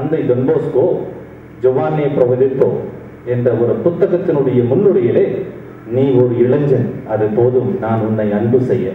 தந்தை டொன்போஸ்கோ ஜொவானே பிரவதித்தோ என்ற ஒரு புத்தகத்தினுடைய முன்னுரையிலே நீ ஒரு இளைஞன் அது போதும் நான் உன்னை அன்பு செய்ய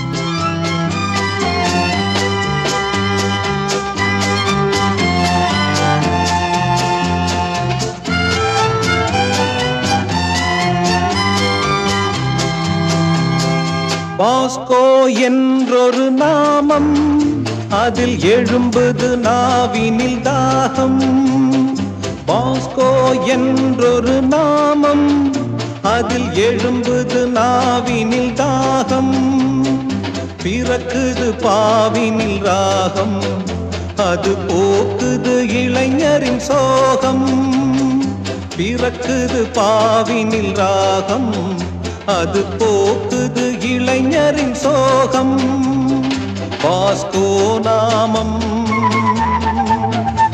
பாஸ்கோ என்றொரு நாமம் அதில் எழும்புது நாவினில் தாகம் பாஸ்கோ என்றொரு நாமம் அதில் எழும்புது நாவினில் தாகம் பிறக்குது பாவினில் ராகம் அது போக்குது இளைஞரின் சோகம் பிறக்குது பாவினில் ராகம் அது போக்குது இளைஞரின் சோகம் பாஸ்கோ நாமம்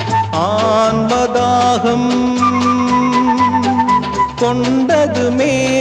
ஆன்மதாகம் கொண்டது மே